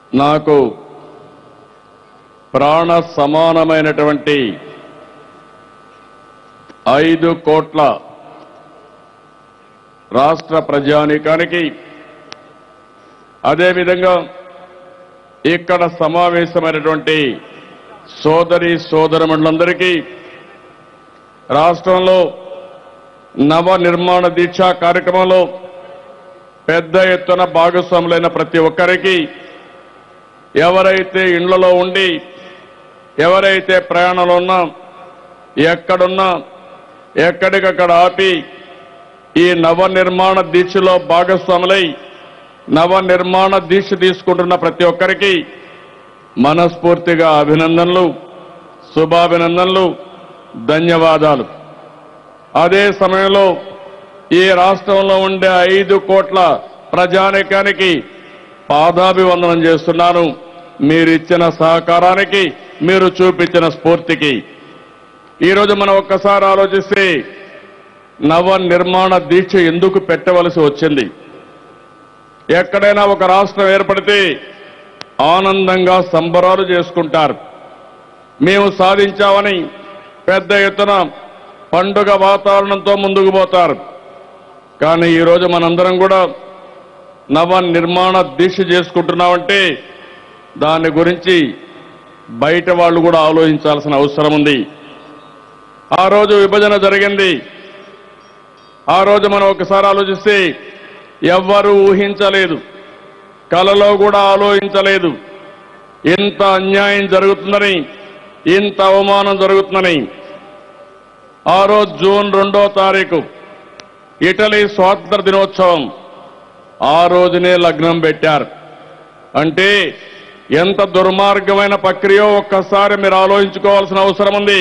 నాకు ప్రాణ సమానమైనటువంటి ఐదు కోట్ల రాష్ట్ర ప్రజానీకానికి అదేవిధంగా ఇక్కడ సమావేశమైనటువంటి సోదరి సోదరమణులందరికీ రాష్ట్రంలో నవ నిర్మాణ దీక్ష కార్యక్రమంలో పెద్ద ఎత్తున భాగస్వాములైన ప్రతి ఒక్కరికి ఎవరైతే ఇండ్లలో ఉండి ఎవరైతే ప్రయాణంలో ఉన్నా ఎక్కడున్నా ఎక్కడికక్కడ ఆపి ఈ నవ నిర్మాణ దీక్షలో భాగస్వాములై నవ నిర్మాణ దీక్ష తీసుకుంటున్న ప్రతి ఒక్కరికి మనస్ఫూర్తిగా అభినందనలు శుభాభినందనలు ధన్యవాదాలు అదే సమయంలో ఈ రాష్ట్రంలో ఉండే ఐదు కోట్ల ప్రజానికానికి పాదాభివందనం చేస్తున్నాను మీరిచ్చిన సహకారానికి మీరు చూపించిన స్ఫూర్తికి ఈరోజు మనం ఒక్కసారి ఆలోచిస్తే నవ నిర్మాణ దీక్ష ఎందుకు పెట్టవలసి వచ్చింది ఎక్కడైనా ఒక రాష్ట్రం ఏర్పడితే ఆనందంగా సంబరాలు చేసుకుంటారు మేము సాధించామని పెద్ద ఎత్తున పండుగ వాతావరణంతో ముందుకు పోతారు కానీ ఈరోజు మనందరం కూడా నవ నిర్మాణ దీక్ష చేసుకుంటున్నామంటే దాని గురించి బయట వాళ్ళు కూడా ఆలోచించాల్సిన అవసరం ఉంది ఆ రోజు విభజన జరిగింది ఆ రోజు మనం ఒకసారి ఆలోచిస్తే ఎవ్వరూ ఊహించలేదు కలలో కూడా ఆలోచించలేదు ఇంత అన్యాయం జరుగుతుందని ఇంత అవమానం జరుగుతుందని ఆ రోజు జూన్ రెండో తారీఖు ఇటలీ స్వాతంత్ర దినోత్సవం ఆ రోజునే లగ్నం పెట్టారు అంటే ఎంత దుర్మార్గమైన ప్రక్రియో ఒక్కసారి మీరు ఆలోచించుకోవాల్సిన అవసరం ఉంది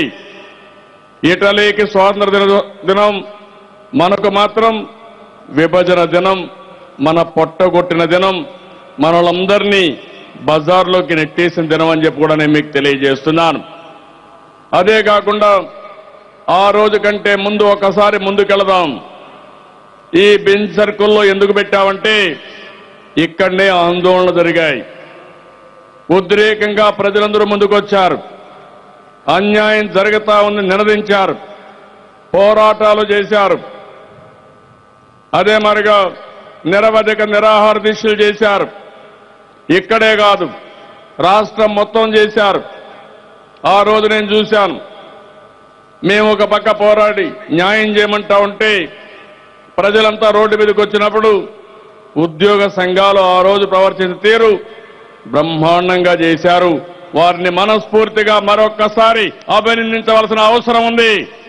ఇటలీకి స్వాతంత్ర దిన దినం మనకు మాత్రం విభజన దినం మన పొట్టగొట్టిన దినం మనలందరినీ బజార్లోకి నెట్టేసిన దినం అని చెప్పి కూడా నేను మీకు తెలియజేస్తున్నాను అదే కాకుండా ఆ రోజు కంటే ముందు ఒకసారి ముందుకెళదాం ఈ బెంచ్ సర్కిల్లో ఎందుకు పెట్టామంటే ఇక్కడనే ఆందోళనలు జరిగాయి ఉద్రేకంగా ప్రజలందరూ ముందుకొచ్చారు అన్యాయం జరుగుతా ఉంది నినదించారు పోరాటాలు చేశారు అదే మరిగా నిరవధిక నిరాహార దీక్షలు చేశారు ఇక్కడే కాదు రాష్ట్రం మొత్తం చేశారు ఆ రోజు నేను చూశాను మేము ఒక పక్క పోరాడి న్యాయం చేయమంటా ఉంటే ప్రజలంతా రోడ్డు మీదకి వచ్చినప్పుడు ఉద్యోగ సంఘాలు ఆ రోజు ప్రవర్తించిన తీరు బ్రహ్మాండంగా చేశారు వారిని మనస్ఫూర్తిగా మరొక్కసారి అభినందించవలసిన అవసరం ఉంది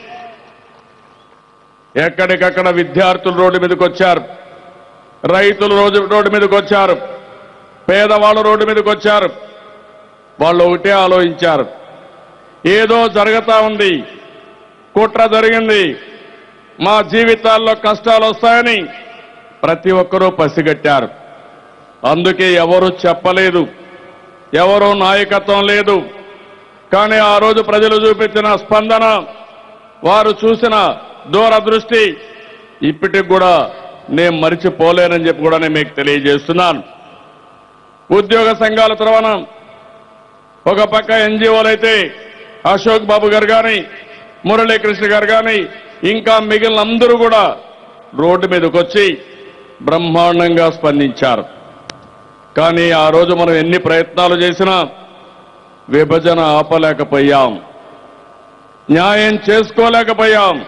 ఎక్కడికక్కడ విద్యార్థులు రోడ్డు మీదకి వచ్చారు రైతులు రోజు రోడ్డు మీదకి వచ్చారు పేదవాళ్ళు రోడ్డు మీదకి వచ్చారు వాళ్ళు ఒకటే ఆలోచించారు ఏదో జరుగుతా ఉంది కుట్ర జరిగింది మా జీవితాల్లో కష్టాలు వస్తాయని ప్రతి ఒక్కరూ పసిగట్టారు అందుకే ఎవరు చెప్పలేదు ఎవరూ నాయకత్వం లేదు కానీ ఆ రోజు ప్రజలు చూపించిన స్పందన వారు చూసిన దూరదృష్టి ఇప్పటికి కూడా నేను మరిచిపోలేనని చెప్పి కూడా నేను మీకు తెలియజేస్తున్నాను ఉద్యోగ సంఘాల తర్వాత ఒక పక్క ఎన్జిఓలు అయితే అశోక్ బాబు గారు కానీ మురళీకృష్ణ గారు కానీ ఇంకా మిగిలిన అందరూ కూడా రోడ్డు మీదకి వచ్చి బ్రహ్మాండంగా స్పందించారు కానీ ఆ రోజు మనం ఎన్ని ప్రయత్నాలు చేసినా విభజన ఆపలేకపోయాం న్యాయం చేసుకోలేకపోయాం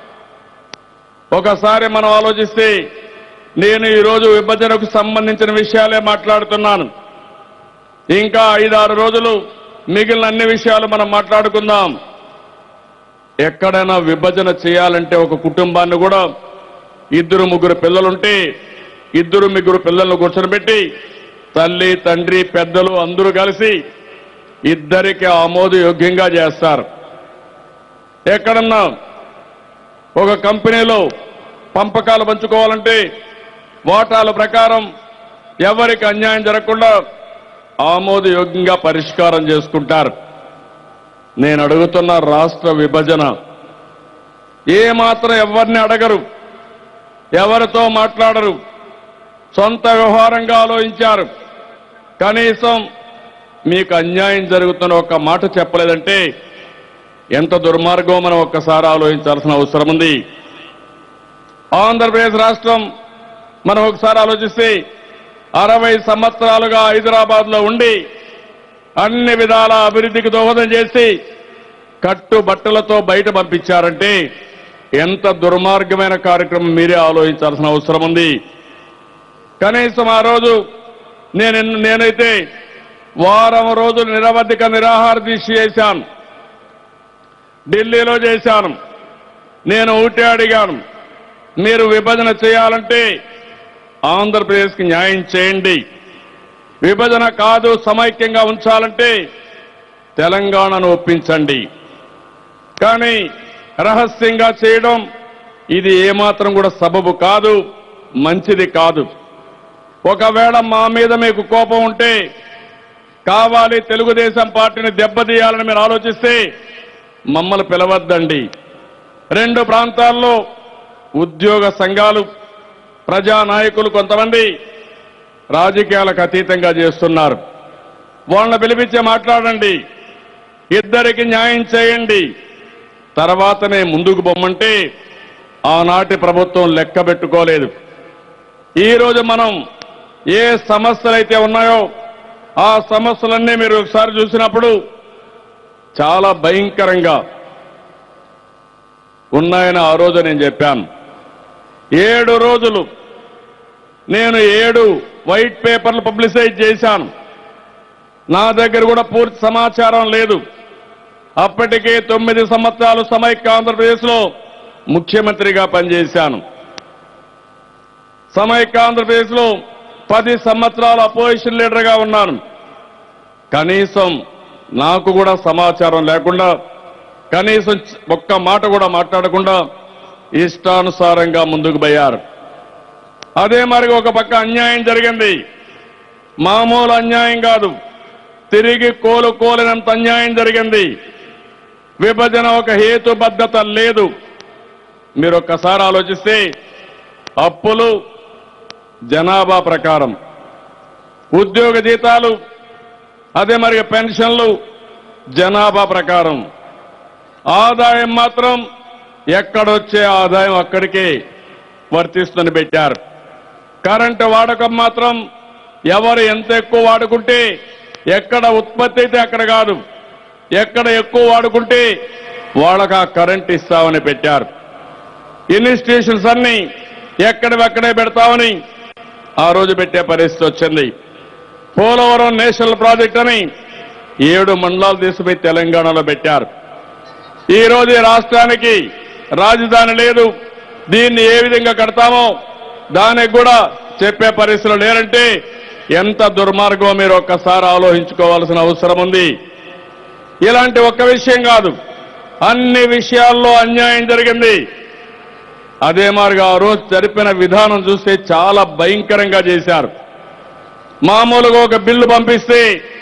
ఒకసారి మనం ఆలోచిస్తే నేను ఈరోజు విభజనకు సంబంధించిన విషయాలే మాట్లాడుతున్నాను ఇంకా ఐదారు రోజులు మిగిలిన అన్ని విషయాలు మనం మాట్లాడుకుందాం ఎక్కడైనా విభజన చేయాలంటే ఒక కుటుంబాన్ని కూడా ఇద్దరు ముగ్గురు పిల్లలుంటే ఇద్దరు ముగ్గురు పిల్లలను కూర్చొని తల్లి తండ్రి పెద్దలు అందరూ కలిసి ఇద్దరికి ఆమోదయోగ్యంగా చేస్తారు ఎక్కడన్నా ఒక కంపెనీలో పంపకాలు పంచుకోవాలంటే వాటాల ప్రకారం ఎవరికి అన్యాయం జరగకుండా ఆమోదయోగ్యంగా పరిష్కారం చేసుకుంటారు నేను అడుగుతున్న రాష్ట్ర విభజన ఏ మాత్రం ఎవరిని అడగరు ఎవరితో మాట్లాడరు సొంత వ్యవహారంగా ఆలోచించారు కనీసం మీకు అన్యాయం జరుగుతున్న ఒక మాట చెప్పలేదంటే ఎంత దుర్మార్గం మనం ఒక్కసారి ఆలోచించాల్సిన అవసరం ఉంది ఆంధ్రప్రదేశ్ రాష్ట్రం మనం ఒకసారి ఆలోచిస్తే అరవై సంవత్సరాలుగా హైదరాబాద్ లో ఉండి అన్ని విధాల అభివృద్ధికి దోహదం చేసి కట్టుబట్టలతో బయట పంపించారంటే ఎంత దుర్మార్గమైన కార్యక్రమం మీరే ఆలోచించాల్సిన అవసరం ఉంది కనీసం ఆ రోజు నేను నేనైతే వారం రోజులు నిరవధిక నిరాహార దీక్ష చేశాను ఢిల్లీలో చేశాను నేను ఊటే అడిగాను మీరు విభజన చేయాలంటే ఆంధ్రప్రదేశ్కి న్యాయం చేయండి విభజన కాదు సమైక్యంగా ఉంచాలంటే తెలంగాణను ఒప్పించండి కానీ రహస్యంగా చేయడం ఇది ఏమాత్రం కూడా సబబు కాదు మంచిది కాదు ఒకవేళ మా మీద మీకు కోపం ఉంటే కావాలి తెలుగుదేశం పార్టీని దెబ్బతీయాలని మీరు ఆలోచిస్తే మమ్మల్ని పిలవద్దండి రెండు ప్రాంతాల్లో ఉద్యోగ సంఘాలు ప్రజా నాయకులు కొంతమంది రాజకీయాలకు అతీతంగా చేస్తున్నారు వాళ్ళని పిలిపించి మాట్లాడండి ఇద్దరికి న్యాయం చేయండి తర్వాతనే ముందుకు పొమ్మంటే ఆనాటి ప్రభుత్వం లెక్క పెట్టుకోలేదు ఈ రోజు మనం ఏ సమస్యలైతే ఉన్నాయో ఆ సమస్యలన్నీ మీరు ఒకసారి చూసినప్పుడు చాలా భయంకరంగా ఉన్నాయని ఆ రోజు నేను చెప్పాను ఏడు రోజులు నేను ఏడు వైట్ పేపర్లు పబ్లిసైజ్ చేశాను నా దగ్గర కూడా పూర్తి సమాచారం లేదు అప్పటికే తొమ్మిది సంవత్సరాలు సమైక్య ఆంధ్రప్రదేశ్లో ముఖ్యమంత్రిగా పనిచేశాను సమైక్య ఆంధ్రప్రదేశ్లో పది సంవత్సరాలు అపోజిషన్ లీడర్గా ఉన్నాను కనీసం నాకు కూడా సమాచారం లేకుండా కనీసం ఒక్క మాట కూడా మాట్లాడకుండా ఇష్టానుసారంగా ముందుకు పోయారు అదే మరి ఒక పక్క అన్యాయం జరిగింది మామూలు అన్యాయం కాదు తిరిగి కోలుకోలేనంత అన్యాయం జరిగింది విభజన ఒక హేతుబద్ధత లేదు మీరు ఒక్కసారి ఆలోచిస్తే అప్పులు జనాభా ప్రకారం ఉద్యోగ జీతాలు అదే మరి పెన్షన్లు జనాభా ప్రకారం ఆదాయం మాత్రం ఎక్కడొచ్చే ఆదాయం అక్కడికే వర్తిస్తుందని పెట్టారు కరెంటు వాడకం మాత్రం ఎవరు ఎంత ఎక్కువ వాడుకుంటే ఎక్కడ ఉత్పత్తి అయితే అక్కడ కాదు ఎక్కడ ఎక్కువ వాడుకుంటే వాళ్ళకి ఆ కరెంట్ ఇస్తామని పెట్టారు ఇన్స్టిట్యూషన్స్ అన్ని ఎక్కడివక్కడే పెడతామని ఆ రోజు పెట్టే పరిస్థితి వచ్చింది పోలవరం నేషనల్ ప్రాజెక్ట్ అని ఏడు మండలాలు తీసుకుపోయి తెలంగాణలో పెట్టారు ఈ రోజు ఈ రాష్ట్రానికి రాజధాని లేదు దీన్ని ఏ విధంగా కడతామో దానికి కూడా చెప్పే పరిస్థితులు లేరంటే ఎంత దుర్మార్గం మీరు ఒక్కసారి ఆలోచించుకోవాల్సిన అవసరం ఉంది ఇలాంటి ఒక్క విషయం కాదు అన్ని విషయాల్లో అన్యాయం జరిగింది అదే మారుగా ఆ రోజు జరిపిన విధానం చూస్తే చాలా భయంకరంగా చేశారు మామూలుగా ఒక బిల్లు పంపిస్తే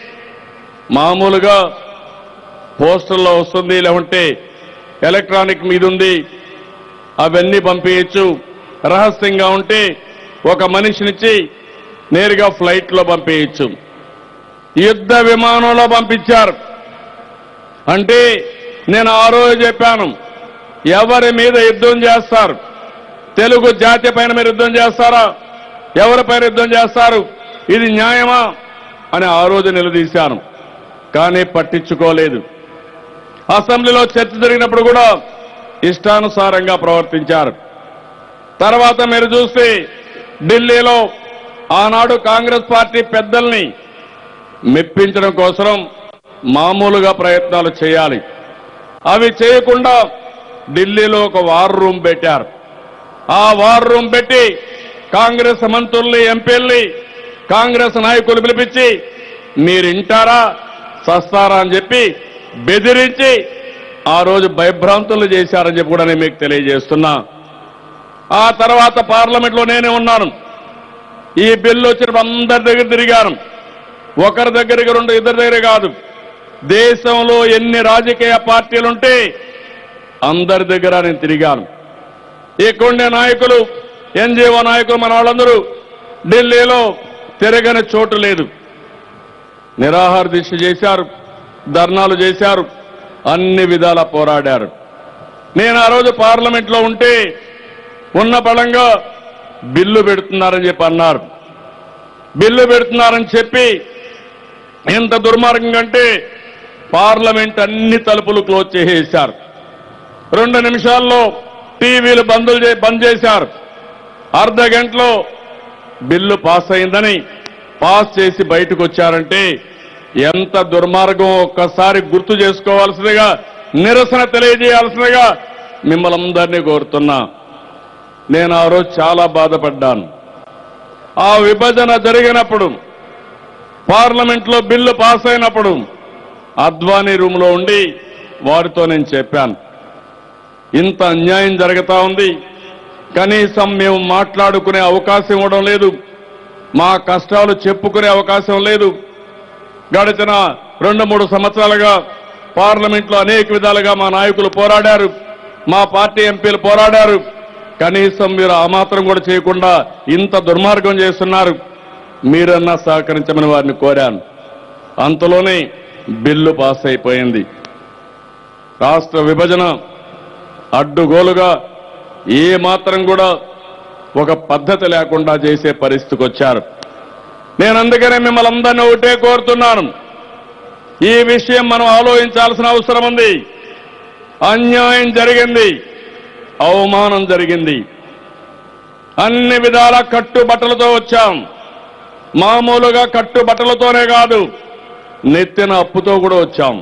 మామూలుగా పోస్టర్లో వస్తుంది లేకుంటే ఎలక్ట్రానిక్ మీద ఉంది అవన్నీ పంపించచ్చు రహస్యంగా ఉంటే ఒక మనిషినిచ్చి నేరుగా ఫ్లైట్లో పంపించచ్చు యుద్ధ విమానంలో పంపించారు అంటే నేను ఆ రోజు చెప్పాను ఎవరి మీద యుద్ధం చేస్తారు తెలుగు జాతి పైన మీరు యుద్ధం చేస్తారా ఎవరిపైన యుద్ధం చేస్తారు ఇది న్యాయమా అని ఆ రోజు నిలదీశాను కానీ పట్టించుకోలేదు అసెంబ్లీలో చర్చ జరిగినప్పుడు కూడా ఇష్టానుసారంగా ప్రవర్తించారు తర్వాత మీరు చూస్తే ఢిల్లీలో ఆనాడు కాంగ్రెస్ పార్టీ పెద్దల్ని మెప్పించడం కోసం మామూలుగా ప్రయత్నాలు చేయాలి అవి చేయకుండా ఢిల్లీలో ఒక వార్ రూమ్ పెట్టారు ఆ వార్ రూమ్ పెట్టి కాంగ్రెస్ మంత్రుల్ని ఎంపీల్ని కాంగ్రెస్ నాయకులు పిలిపించి మీరు ఇంటారా సస్తారా అని చెప్పి బెదిరించి ఆ రోజు భయభ్రాంతులు చేశారని చెప్పి కూడా నేను మీకు తెలియజేస్తున్నా ఆ తర్వాత పార్లమెంట్లో నేనే ఉన్నాను ఈ బిల్లు వచ్చినప్పుడు అందరి దగ్గర తిరిగాను ఒకరి దగ్గరికి రెండు ఇద్దరి దగ్గర కాదు దేశంలో ఎన్ని రాజకీయ పార్టీలుంటే అందరి దగ్గర నేను తిరిగాను ఇక్కడుండే నాయకులు ఎన్జీఓ నాయకులు మన వాళ్ళందరూ ఢిల్లీలో తిరగని చోటు లేదు నిరాహార దీక్ష చేశారు ధర్నాలు చేశారు అన్ని విధాల పోరాడారు నేను ఆ రోజు పార్లమెంట్లో ఉంటే ఉన్న బలంగా బిల్లు పెడుతున్నారని చెప్పి అన్నారు బిల్లు పెడుతున్నారని చెప్పి ఎంత దుర్మార్గం కంటే పార్లమెంట్ అన్ని తలుపులు క్లోజ్ చేసేశారు రెండు నిమిషాల్లో టీవీలు బందులు చే- బంద్ చేశారు అర్ధ గంటలో బిల్లు పాస్ అయిందని పాస్ చేసి బయటకు వచ్చారంటే ఎంత దుర్మార్గం ఒక్కసారి గుర్తు చేసుకోవాల్సిందిగా నిరసన తెలియజేయాల్సిందిగా మిమ్మల్ని అందరినీ కోరుతున్నా నేను ఆ రోజు చాలా బాధపడ్డాను ఆ విభజన జరిగినప్పుడు పార్లమెంట్లో బిల్లు పాస్ అయినప్పుడు అద్వానీ రూమ్లో ఉండి వారితో నేను చెప్పాను ఇంత అన్యాయం జరుగుతా ఉంది కనీసం మేము మాట్లాడుకునే అవకాశం ఇవ్వడం లేదు మా కష్టాలు చెప్పుకునే అవకాశం లేదు గడిచిన రెండు మూడు సంవత్సరాలుగా పార్లమెంట్లో అనేక విధాలుగా మా నాయకులు పోరాడారు మా పార్టీ ఎంపీలు పోరాడారు కనీసం మీరు ఆ మాత్రం కూడా చేయకుండా ఇంత దుర్మార్గం చేస్తున్నారు మీరన్నా సహకరించమని వారిని కోరాను అంతలోనే బిల్లు పాస్ అయిపోయింది రాష్ట్ర విభజన అడ్డుగోలుగా ఏ మాత్రం కూడా ఒక పద్ధతి లేకుండా చేసే పరిస్థితికి వచ్చారు నేను అందుకనే మిమ్మల్ని అందరినీ ఒకటే కోరుతున్నాను ఈ విషయం మనం ఆలోచించాల్సిన అవసరం ఉంది అన్యాయం జరిగింది అవమానం జరిగింది అన్ని విధాల కట్టుబట్టలతో వచ్చాం మామూలుగా కట్టుబట్టలతోనే కాదు నెత్తిన అప్పుతో కూడా వచ్చాం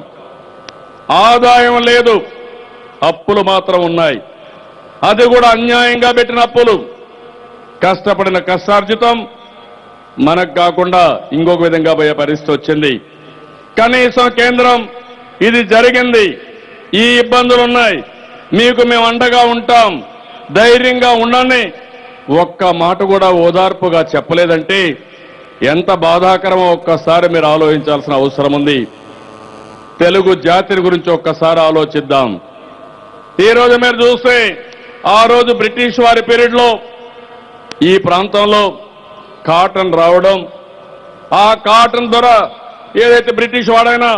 ఆదాయం లేదు అప్పులు మాత్రం ఉన్నాయి అది కూడా అన్యాయంగా పెట్టిన అప్పులు కష్టపడిన కష్టార్జితం మనకు కాకుండా ఇంకొక విధంగా పోయే పరిస్థితి వచ్చింది కనీసం కేంద్రం ఇది జరిగింది ఈ ఇబ్బందులు ఉన్నాయి మీకు మేము అండగా ఉంటాం ధైర్యంగా ఉండండి ఒక్క మాట కూడా ఓదార్పుగా చెప్పలేదంటే ఎంత బాధాకరమో ఒక్కసారి మీరు ఆలోచించాల్సిన అవసరం ఉంది తెలుగు జాతిని గురించి ఒక్కసారి ఆలోచిద్దాం ఈ రోజు మీరు చూస్తే ఆ రోజు బ్రిటిష్ వారి పీరియడ్ లో ఈ ప్రాంతంలో కాటన్ రావడం ఆ కాటన్ ధర ఏదైతే బ్రిటిష్ వాడైనా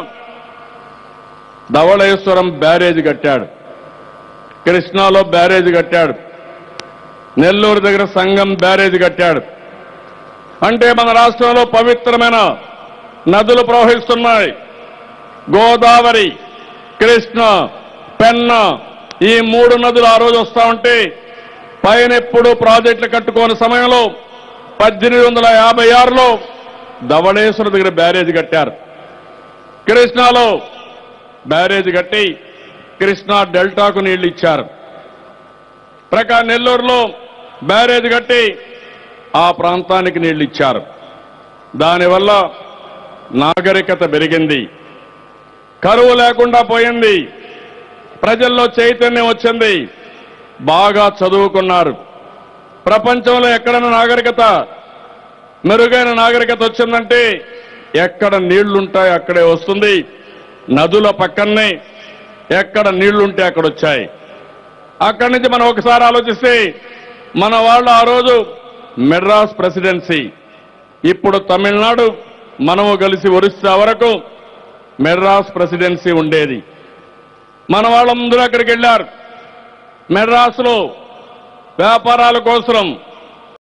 ధవళేశ్వరం బ్యారేజ్ కట్టాడు కృష్ణాలో బ్యారేజ్ కట్టాడు నెల్లూరు దగ్గర సంగం బ్యారేజ్ కట్టాడు అంటే మన రాష్ట్రంలో పవిత్రమైన నదులు ప్రవహిస్తున్నాయి గోదావరి కృష్ణ పెన్న ఈ మూడు నదులు ఆ రోజు వస్తా ఉంటే పైన ఎప్పుడు ప్రాజెక్టులు కట్టుకోని సమయంలో పద్దెనిమిది వందల యాభై ఆరులో ధవళేశ్వర దగ్గర బ్యారేజ్ కట్టారు కృష్ణాలో బ్యారేజ్ కట్టి కృష్ణా డెల్టాకు నీళ్లు ఇచ్చారు ప్రకా నెల్లూరులో బ్యారేజ్ కట్టి ఆ ప్రాంతానికి నీళ్లు ఇచ్చారు దానివల్ల నాగరికత పెరిగింది కరువు లేకుండా పోయింది ప్రజల్లో చైతన్యం వచ్చింది బాగా చదువుకున్నారు ప్రపంచంలో ఎక్కడైనా నాగరికత మెరుగైన నాగరికత వచ్చిందంటే ఎక్కడ నీళ్లుంటాయి అక్కడే వస్తుంది నదుల పక్కనే ఎక్కడ నీళ్లుంటే అక్కడ వచ్చాయి అక్కడి నుంచి మనం ఒకసారి ఆలోచిస్తే మన వాళ్ళు ఆ రోజు మెడ్రాస్ ప్రెసిడెన్సీ ఇప్పుడు తమిళనాడు మనము కలిసి ఒరిస్సా వరకు మెడ్రాస్ ప్రెసిడెన్సీ ఉండేది మన వాళ్ళందరూ అక్కడికి వెళ్ళారు మెడ్రాస్లో వ్యాపారాల కోసం